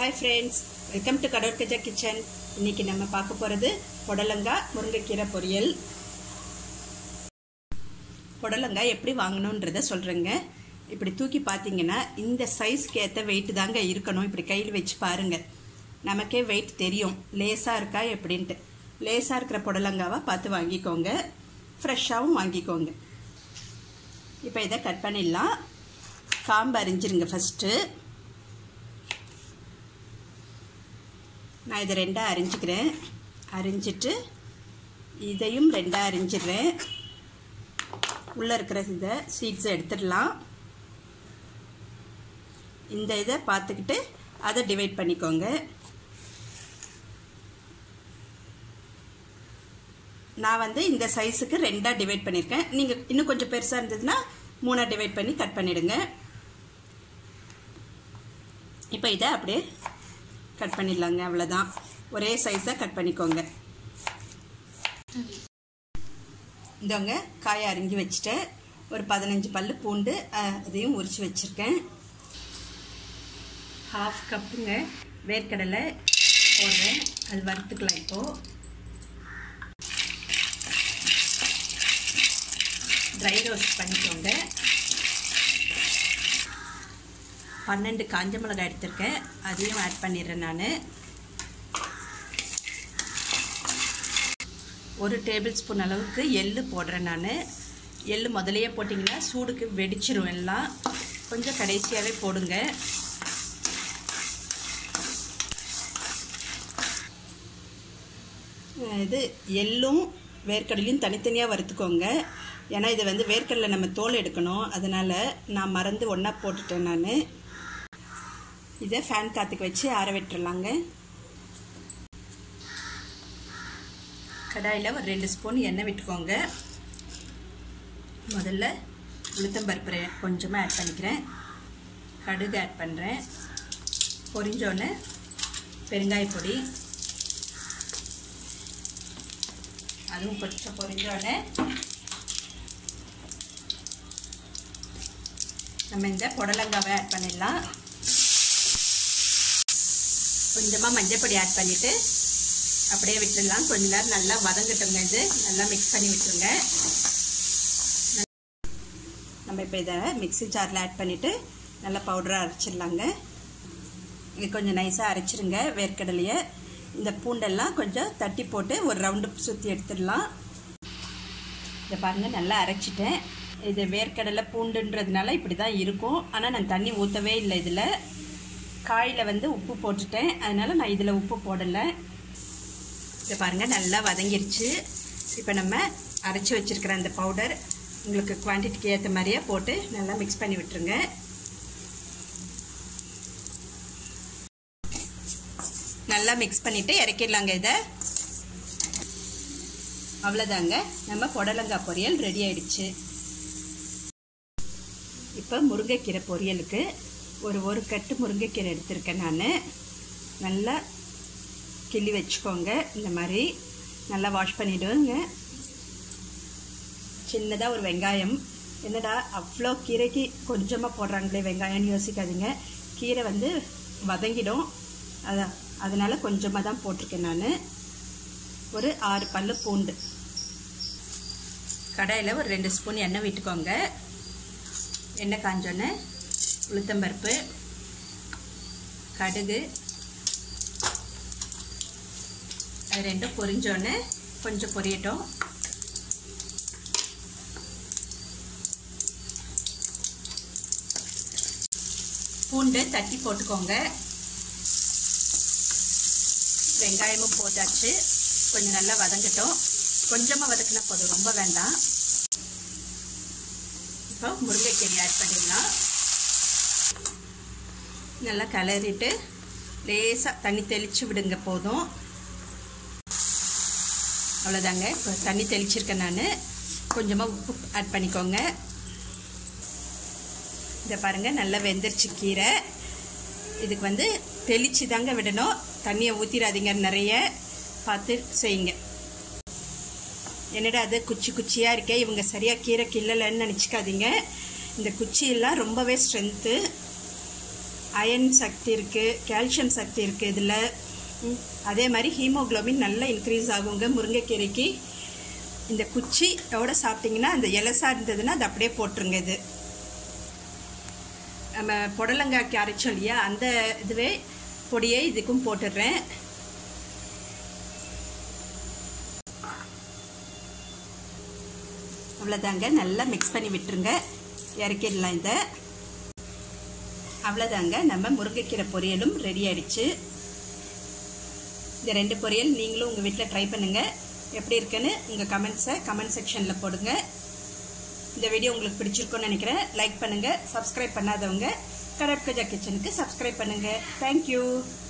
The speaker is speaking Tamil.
ஹாய் ஃப்ரெண்ட்ஸ் வெல்கம் டு கடவுள் கஜா கிச்சன் இன்னைக்கு நம்ம பார்க்க போகிறது புடலங்காய் முருங்கைக்கீரை பொரியல் புடலங்காய் எப்படி வாங்கணுன்றத சொல்கிறேங்க இப்படி தூக்கி பார்த்தீங்கன்னா இந்த சைஸ்க்கு ஏற்ற வெயிட் தாங்க இருக்கணும் இப்படி கையில் வச்சு பாருங்கள் நமக்கே வெயிட் தெரியும் லேசாக இருக்கா எப்படின்ட்டு லேசாக இருக்கிற புடலங்காவை பார்த்து வாங்கிக்கோங்க ஃப்ரெஷ்ஷாகவும் வாங்கிக்கோங்க இப்போ இதை கட் பண்ணிடலாம் காம்பு அரிஞ்சிருங்க ஃபஸ்ட்டு நான் இதை ரெண்டாக அரிஞ்சிக்கிறேன் அரிஞ்சிட்டு இதையும் ரெண்டாக அரிஞ்சிடுறேன் உள்ளே இருக்கிற இதை சீட்ஸை எடுத்துடலாம் இந்த இதை பார்த்துக்கிட்டு அதை டிவைட் பண்ணிக்கோங்க நான் வந்து இந்த சைஸுக்கு ரெண்டாக டிவைட் பண்ணியிருக்கேன் நீங்கள் இன்னும் கொஞ்சம் பெருசாக இருந்ததுன்னா மூணாக டிவைட் பண்ணி கட் பண்ணிவிடுங்க இப்போ இதை அப்படியே கட் பண்ணிடலாங்க அவ்வளோதான் ஒரே சைஸாக கட் பண்ணிக்கோங்க இந்தவங்க காயை அரிஞ்சு வச்சுட்டேன் ஒரு பதினஞ்சு பல் பூண்டு அதையும் உரித்து வச்சுருக்கேன் ஹாஃப் கப்புங்க வேர்க்கடலை போடுறேன் அது வறுத்துக்கலாம் இப்போது ட்ரை ரோஸ்ட் பண்ணிக்கோங்க பன்னெண்டு காஞ்ச மிளகாய் எடுத்திருக்கேன் அதையும் ஆட் பண்ணிடுறேன் நான் ஒரு டேபிள் ஸ்பூன் அளவுக்கு எள்ளு போடுறேன் நான் எள்ளு முதலையே போட்டிங்கன்னா சூடுக்கு வெடிச்சிரும் எல்லாம் கொஞ்சம் கடைசியாகவே போடுங்க இது எள்ளும் வேர்க்கடலையும் தனித்தனியாக வறுத்துக்கோங்க ஏன்னா இது வந்து வேர்க்கடலை நம்ம தோல் எடுக்கணும் அதனால் நான் மறந்து ஒன்றா போட்டுட்டேன் நான் இதை ஃபேன் காற்றுக்கு வச்சு ஆற விட்டுறலாங்க கடாயில் ஒரு ரெண்டு ஸ்பூன் எண்ணெய் விட்டுக்கோங்க முதல்ல உளுத்தம்பருப்பு கொஞ்சமாக ஆட் பண்ணிக்கிறேன் கடுகு ஆட் பண்ணுறேன் பொரிஞ்சோன்னு பெருங்காய பொடி அதுவும் கொஞ்சம் பொரிஞ்சோடனே நம்ம இந்த புடலங்காவை ஆட் பண்ணிடலாம் கொஞ்சமாக மஞ்சப்பொடி ஆட் பண்ணிவிட்டு அப்படியே விட்டுடலாம் கொஞ்ச நேரம் நல்லா வதங்கட்டுங்க இது நல்லா மிக்ஸ் பண்ணி விட்டுருங்க நம்ம இப்போ இதை மிக்ஸி ஜாரில் ஆட் பண்ணிவிட்டு நல்லா பவுடராக அரைச்சிடலாங்க இது கொஞ்சம் நைஸாக அரைச்சிருங்க வேர்க்கடலையை இந்த பூண்டெல்லாம் கொஞ்சம் தட்டி போட்டு ஒரு ரவுண்டு சுற்றி எடுத்துடலாம் இதை பாருங்கள் நல்லா அரைச்சிட்டேன் இது வேர்க்கடலை பூண்டுன்றதுனால இப்படி தான் இருக்கும் ஆனால் நான் தண்ணி ஊற்றவே இல்லை இதில் காயில் வந்து உப்பு போட்டுட்டேன் அதனால் நான் இதில் உப்பு போடலை இதை பாருங்கள் நல்லா வதங்கிருச்சு இப்போ நம்ம அரைச்சி வச்சுருக்கிற அந்த பவுடர் உங்களுக்கு குவான்டிட்டிக்கு ஏற்ற மாதிரியே போட்டு நல்லா மிக்ஸ் பண்ணி விட்டுருங்க நல்லா மிக்ஸ் பண்ணிவிட்டு இறக்கிடலாங்க இதை அவ்வளோதாங்க நம்ம புடலங்காய் பொரியல் ரெடி ஆயிடுச்சு இப்போ முருங்கைக்கீரை பொரியலுக்கு ஒரு ஒரு கட்டு முருங்கைக்கீரை எடுத்திருக்கேன் நான் நல்லா கிள்ளி வச்சுக்கோங்க இந்த மாதிரி நல்லா வாஷ் பண்ணிவிடுங்க சின்னதாக ஒரு வெங்காயம் என்னடா அவ்வளோ கீரைக்கு கொஞ்சமாக போடுறாங்களே வெங்காயம்னு யோசிக்காதீங்க கீரை வந்து வதங்கிடும் அதான் அதனால் கொஞ்சமாக தான் போட்டிருக்கேன் நான் ஒரு ஆறு பல் பூண்டு கடாயில் ஒரு ரெண்டு ஸ்பூன் எண்ணெய் விட்டுக்கோங்க எண்ணெய் காஞ்சோன்னே உளுத்தம்பருப்பு கடுகு அது ரெண்டும் பொரிஞ்சோன்னே கொஞ்சம் பொரியட்டும் பூண்டு தட்டி போட்டுக்கோங்க வெங்காயமும் போட்டாச்சு கொஞ்சம் நல்லா வதங்கட்டும் கொஞ்சமாக வதக்கினா போதும் ரொம்ப வேண்டாம் இப்போ முருங்கைக்கீரை ஆட் பண்ணிடலாம் நல்லா கிளறிட்டு லேசாக தண்ணி தெளித்து விடுங்க போதும் அவ்வளோதாங்க இப்போ தண்ணி தெளிச்சிருக்கேன் நான் கொஞ்சமாக உப்பு ஆட் பண்ணிக்கோங்க இதை பாருங்கள் நல்லா வெந்துருச்சு கீரை இதுக்கு வந்து தெளித்து தாங்க விடணும் தண்ணியை ஊற்றிடாதீங்க நிறைய பார்த்து செய்யுங்க என்னடா அது குச்சி குச்சியாக இருக்கே இவங்க சரியாக கீரை கிள்ளலைன்னு நினச்சிக்காதீங்க இந்த குச்சியெல்லாம் ரொம்பவே ஸ்ட்ரென்த்து அயன் சக்தி இருக்குது கால்சியம் சக்தி இருக்குது இதில் அதே மாதிரி ஹீமோகுளோபின் நல்லா இன்க்ரீஸ் ஆகுங்க முருங்கைக்கீரைக்கு இந்த குச்சியோட சாப்பிட்டிங்கன்னா அந்த இலசா இருந்ததுன்னா அது அப்படியே போட்டுருங்க இது நம்ம புடலங்காய்க்கு அரைச்சோம் இல்லையா அந்த இதுவே பொடியை இதுக்கும் போட்டுடுறேன் அவ்வளோதாங்க நல்லா மிக்ஸ் பண்ணி விட்டுருங்க இறக்கிடலாம் இதை அவ்வளோதாங்க நம்ம முருங்கைக்கீரை பொரியலும் ரெடி ஆயிடுச்சு இந்த ரெண்டு பொரியல் நீங்களும் உங்கள் வீட்டில் ட்ரை பண்ணுங்கள் எப்படி இருக்குன்னு உங்கள் கமெண்ட்ஸை கமெண்ட் செக்ஷனில் போடுங்க இந்த வீடியோ உங்களுக்கு பிடிச்சிருக்குன்னு நினைக்கிறேன் லைக் பண்ணுங்கள் சப்ஸ்கிரைப் பண்ணாதவங்க கடற்கஜா கிச்சனுக்கு சப்ஸ்கிரைப் பண்ணுங்கள் தேங்க்யூ